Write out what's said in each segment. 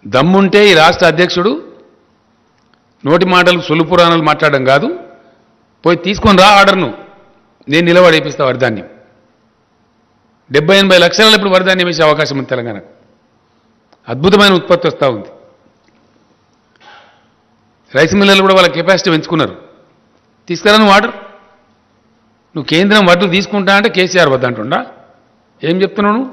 దమ్ముంటే ఈ రాష్ట్ర అధ్యక్షుడు నోటి మాటలు సొల్లు పురాణాలు మాట్లాడడం కాదు పోయి తీసుకొని రా ఆర్డర్ను నేను నిలబడేపిస్తా వరిధాన్యం డెబ్బై ఎనభై లక్షల ఇప్పుడు వరిధాన్యం వేసే అవకాశం ఉంది తెలంగాణకు అద్భుతమైన ఉత్పత్తి వస్తూ ఉంది రైస్ మిల్లర్లు కూడా వాళ్ళ కెపాసిటీ పెంచుకున్నారు తీసుకురా నువ్వు ఆర్డర్ నువ్వు కేంద్రం వడ్లు తీసుకుంటా అంటే కేసీఆర్ వద్దంటుండా ఏం చెప్తున్నావు నువ్వు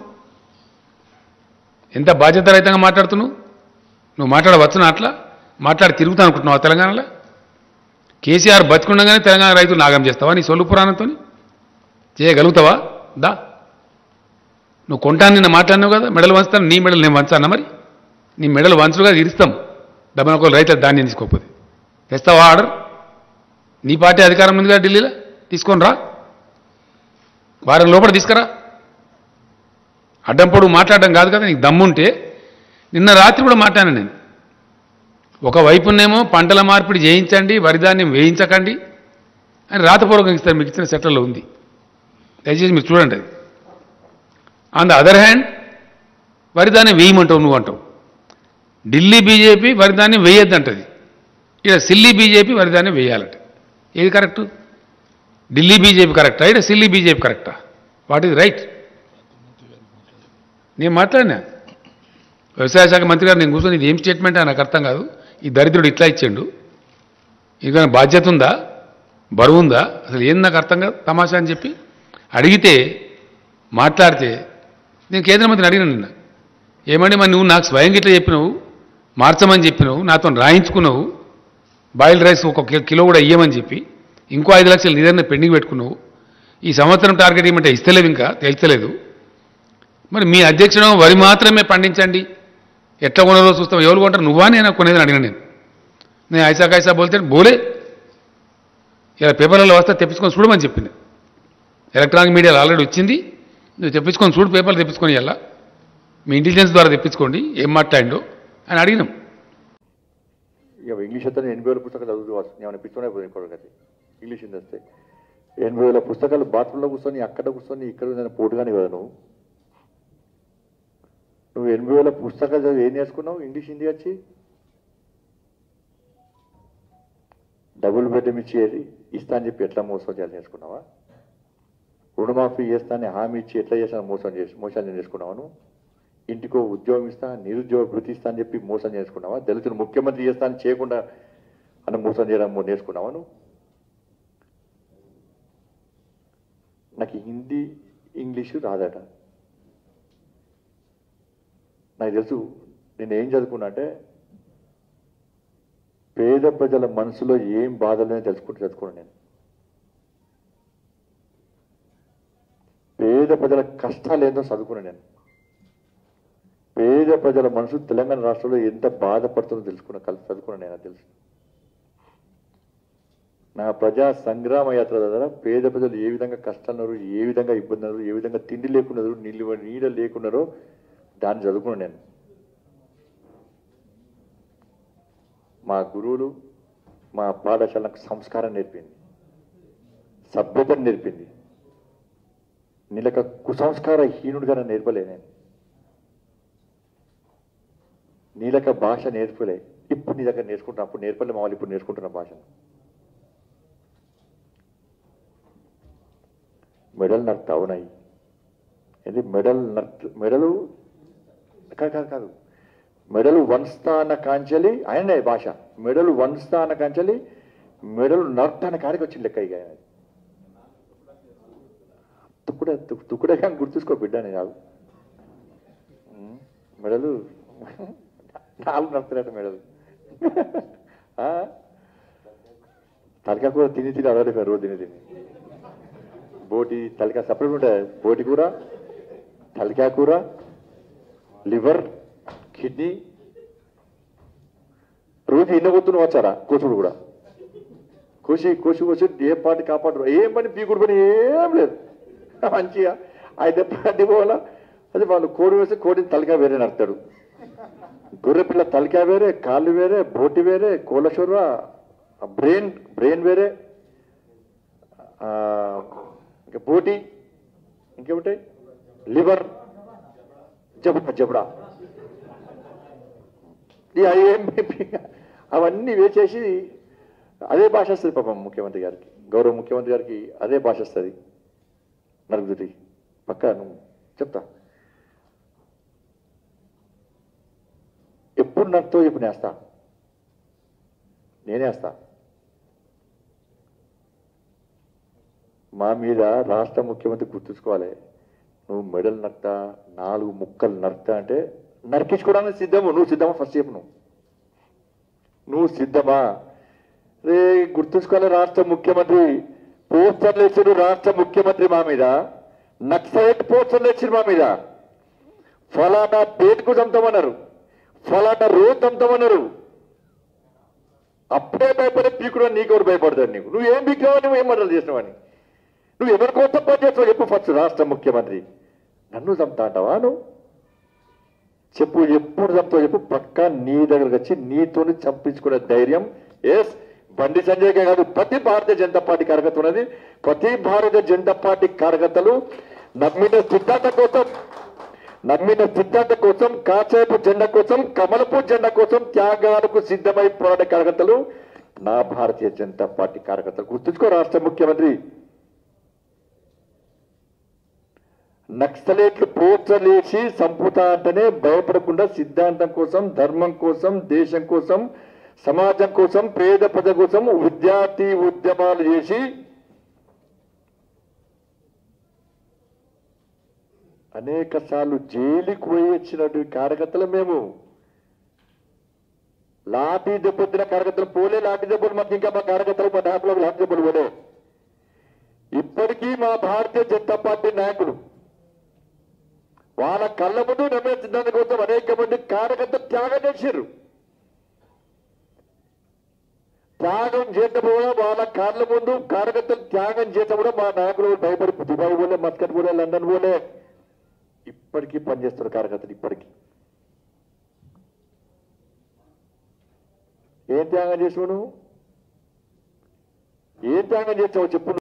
ఎంత బాధ్యతారహితంగా మాట్లాడుతున్నావు నువ్వు మాట్లాడవచ్చునా అట్లా మాట్లాడి తిరుగుతా అనుకుంటున్నావు తెలంగాణలో కేసీఆర్ బతుకుండగానే తెలంగాణ రైతులు నాగం చేస్తావా నీ సొల్లు పురాణంతో చేయగలుగుతావా దా నువ్వు కొంటాను నిన్న మాట్లాడినావు కదా మెడలు వంచుతాను నీ మెడలు నేను వంచానా మరి నీ మెడలు వంచులుగా ఇరుస్తాం డబ్బున ఒకళ్ళు రైతులు ధాన్యం తీసుకోకపోతే తెస్తావా ఆర్డర్ నీ పార్టీ అధికారం ఉంది కదా ఢిల్లీలో తీసుకొని రా వారం లోపల తీసుకురా అడ్డంపొడు మాట్లాడడం కాదు కదా నీకు దమ్ముంటే నిన్న రాత్రి కూడా మాట్లాడాను నేను ఒకవైపునేమో పంటల మార్పిడి చేయించండి వరిధాన్యం వేయించకండి అని రాతపూర్వకంగా ఇస్తారు మీకు ఇచ్చిన సెట్లలో ఉంది దయచేసి మీరు చూడండి అది ఆన్ ద అదర్ హ్యాండ్ వరిధాన్యం వేయమంటావు నువ్వు అంటావు ఢిల్లీ బీజేపీ వరిధాన్యం వేయొద్దంటది ఇక్కడ సిల్లీ బీజేపీ వరిధాన్యం వేయాలంట ఏది కరెక్ట్ ఢిల్లీ బీజేపీ కరెక్టా ఇక్కడ సిల్లీ బీజేపీ కరెక్టా వాట్ ఈజ్ రైట్ నేను మాట్లాడినా వ్యవసాయ శాఖ మంత్రి గారు నేను కూర్చొని ఇది ఏం స్టేట్మెంట్ అని నాకు అర్థం కాదు ఈ దరిద్రుడు ఇట్లా ఇచ్చిండు ఇది బాధ్యత ఉందా బరువు ఉందా అసలు ఏం నాకు అర్థం కాదు తమాషా అని చెప్పి అడిగితే మాట్లాడితే నేను కేంద్ర మంత్రిని అడిగిన నిన్న ఏమండి మరి నువ్వు నాకు స్వయంగా ఇట్లా చెప్పినావు మార్చమని చెప్పినావు నాతో రాయించుకున్నావు బాయిల్డ్ రైస్ ఒక కి- కిలో కూడా ఇయ్యమని చెప్పి ఇంకో ఐదు లక్షలు నిదర్న పెండింగ్ పెట్టుకున్నావు ఈ సంవత్సరం టార్గెట్ ఇవ్వమంటే ఇస్తలేవు ఇంకా తేల్చలేదు మరి మీ అధ్యక్షుడు వరి మాత్రమే పండించండి ఎట్లా కొనరో చూస్తాం ఎవరు కొంటారు నువ్వా నేను కొనేది అడిగిన నేను నేను ఐసా కైసా బోల్తే బోలే ఇలా పేపర్లలో వస్తే తెప్పించుకొని చూడమని చెప్పింది ఎలక్ట్రానిక్ మీడియాలో ఆల్రెడీ వచ్చింది నువ్వు తెప్పించుకొని చూడు పేపర్లు తెప్పించుకొని ఎలా మీ ఇంటెలిజెన్స్ ద్వారా తెప్పించుకోండి ఏం మాట్లాడిండో అని అడిగినాం ఇక ఇంగ్లీష్ అయితే ఎనభై వేల పుస్తకాలు చదువుకోవచ్చు నేను పిచ్చోనే పోయింది ఇంకోటి ఇంగ్లీష్ ఇందస్తే ఎనభై వేల పుస్తకాలు బాత్రూంలో కూర్చొని అక్కడ కూర్చొని ఇక్కడ నేను పోటుగానే కదా నువ్వు నువ్వు ఎనభై వేల పుస్తకాలు చదివి ఏం నేర్చుకున్నావు ఇంగ్లీష్ హిందీ వచ్చి డబుల్ బెడ్రూమ్ ఇచ్చేది ఇస్తా అని చెప్పి ఎట్లా మోసం చేయాలి నేర్చుకున్నావా రుణమాఫీ చేస్తా అని హామీ ఇచ్చి ఎట్లా చేసినా మోసం చేసి మోసాలు నేర్చుకున్నావా నువ్వు ఇంటికో ఉద్యోగం ఇస్తా నిరుద్యోగ వృత్తి ఇస్తా అని చెప్పి మోసం చేసుకున్నావా దళితులు ముఖ్యమంత్రి చేస్తా అని చేయకుండా అని మోసం చేయడం మో- నేర్చుకున్నావా నువ్వు నాకు హిందీ ఇంగ్లీషు రాదట నాకు తెలుసు నేను ఏం చదువుకున్నా అంటే పేద ప్రజల మనసులో ఏం బాధలు తెలుసుకుంటూ చదువుకున్నాను నేను పేద ప్రజల కష్టాలు ఏందో చదువుకున్నాను నేను పేద ప్రజల మనసు తెలంగాణ రాష్ట్రంలో ఎంత బాధపడుతుందో తెలుసుకున్న కలిసి చదువుకున్నా నేను అది తెలుసు నా ప్రజా సంగ్రామ యాత్ర ద్వారా పేద ప్రజలు ఏ విధంగా కష్టన్నారు ఏ విధంగా ఇబ్బంది ఉన్నారు ఏ విధంగా తిండి లేకున్నారు నీళ్ళు నీడ లేకున్నారో దాన్ని చదువుకున్నాను నేను మా గురువులు మా పాఠశాల నాకు సంస్కారం నేర్పింది సభ్యతను నేర్పింది నీలక కుసంస్కార హీనుడిగా నన్ను నేర్పలే నేను నీలక భాష నేర్పలే ఇప్పుడు నీ దగ్గర నేర్చుకుంటున్నా అప్పుడు నేర్పలే మా వాళ్ళు ఇప్పుడు నేర్చుకుంటున్న భాషను మెడల్ నర్త్ అవునాయి ఇది మెడల్ నర్త్ మెడలు కాదు కాదు కాదు మెడలు వన్స్థాన కాంచలి ఆయనే భాష మెడలు వన్స్థాన కాంచలి మెడలు నర్త్ అనే కాడికి వచ్చింది లెక్క ఇక ఆయన తుక్కుడే తుక్- తుక్కుడే కానీ గుర్తుంచుకో బిడ్డ నేను కాదు ఉమ్, మెడలు నాలుగు నడుతున్నాయట మెడలు ఆ? తలకాయ కూర తిని తిని అలవాటు రోజు తిని తిని బోటి తలకాయ సపరేట్ ఉంటాయి బోటి కూర తలకాయ కూర లివర్ కిడ్నీ రోజు ఎన్న కొత్తును వచ్చారా కోసుడు కూడా కోసి కోసి కోసి ఏ పాటి కాపాడు ఏం పని పీకుడు పని ఏం లేదు మంచిగా అయితే పాటి పోవాలా అది వాళ్ళు కోడి వేసి కోడిని తలకాయ వేరే నడతాడు గొర్రె పిల్ల తలకాయ వేరే కాళ్ళు వేరే బోటి వేరే కోలశొర్వ బ్రెయిన్ బ్రెయిన్ వేరే ఆ, ఇంకా బోటి ఇంకేమిటాయి లివర్ జబడా జబడా ఈ ఐఎంపీ అవన్నీ వేసేసి అదే భాష వస్తుంది పాపం ముఖ్యమంత్రి గారికి గౌరవ ముఖ్యమంత్రి గారికి అదే భాష వస్తుంది నలుగురి పక్క నువ్వు చెప్తా ఎప్పుడు నడుతో ఇప్పుడు నేస్తా నేనేస్తా మా మీద రాష్ట్ర ముఖ్యమంత్రి గుర్తుంచుకోవాలి నువ్వు మెడల్ నడతా నాలుగు ముక్కలు నడతా అంటే నరికించుకోవడానికి సిద్ధము నువ్వు సిద్ధమా ఫస్ట్ చెప్పు నువ్వు నువ్వు సిద్ధమా రే గుర్తుంచుకోవాలి రాష్ట్ర ముఖ్యమంత్రి పోస్టర్లు ఇచ్చారు రాష్ట్ర ముఖ్యమంత్రి మా మీద నక్సలైట్ పోస్టర్లు ఇచ్చారు మా మీద ఫలానా పేరుకు చంపుతామన్నారు ఫలానా రోజు చంపుతామన్నారు అప్పుడే భయపడే పీకుడు నీకు ఎవరు భయపడతాడు నీకు నువ్వు ఏం పీకావా నువ్వు ఏం మంటలు చేసినావని నువ్వు ఎవరి కోసం పని చేస్తావు చెప్పు ఫస్ట్ రాష్ట్ర ముఖ్యమంత్రి నన్ను చంపుతా అంటావా నువ్వు చెప్పు ఎప్పుడు చంపుతావు చెప్పు పక్కా నీ దగ్గరకు వచ్చి నీతోని చంపించుకునే ధైర్యం ఎస్ బండి సంజయ్ కే కాదు ప్రతి భారతీయ జనతా పార్టీ కార్యకర్త ఉన్నది ప్రతి భారతీయ జనతా పార్టీ కార్యకర్తలు నమ్మిన సిద్ధాంతం కోసం నమ్మిన సిద్ధాంతం కోసం కాసేపు జెండా కోసం కమలపు జెండా కోసం త్యాగాలకు సిద్ధమై పోరాడే కార్యకర్తలు నా భారతీయ జనతా పార్టీ కార్యకర్తలు గుర్తుంచుకో రాష్ట్ర ముఖ్యమంత్రి నక్సలేట్లు పోస్టర్లేసి సంపుతా అంటేనే భయపడకుండా సిద్ధాంతం కోసం ధర్మం కోసం దేశం కోసం సమాజం కోసం పేద ప్రజల కోసం విద్యార్థి ఉద్యమాలు చేసి అనేక సార్లు జైలుకు పోయి వచ్చినటువంటి కార్యకర్తలు మేము లాఠీ దెబ్బతిన కార్యకర్తలు పోలే లాఠీ దెబ్బలు మాకు ఇంకా మా కార్యకర్తలు మా నాయకులకు లాఠీ దెబ్బలు పోలే ఇప్పటికీ మా భారతీయ జనతా పార్టీ నాయకులు వాళ్ళ కళ్ళ ముందు నమ్మే సిద్ధాంతం కోసం అనేక మంది కార్యకర్తలు త్యాగం చేశారు త్యాగం చేయటం కూడా వాళ్ళ కాళ్ళ ముందు కార్యకర్తలు త్యాగం చేయటం కూడా మా నాయకులు భయపడి దుబాయ్ పోలే మస్కట్ పోలే లండన్ పోలే ఇప్పటికీ పనిచేస్తారు కార్యకర్తలు ఇప్పటికీ ఏం త్యాగం చేసావు నువ్వు ఏం త్యాగం చేసావు చెప్పు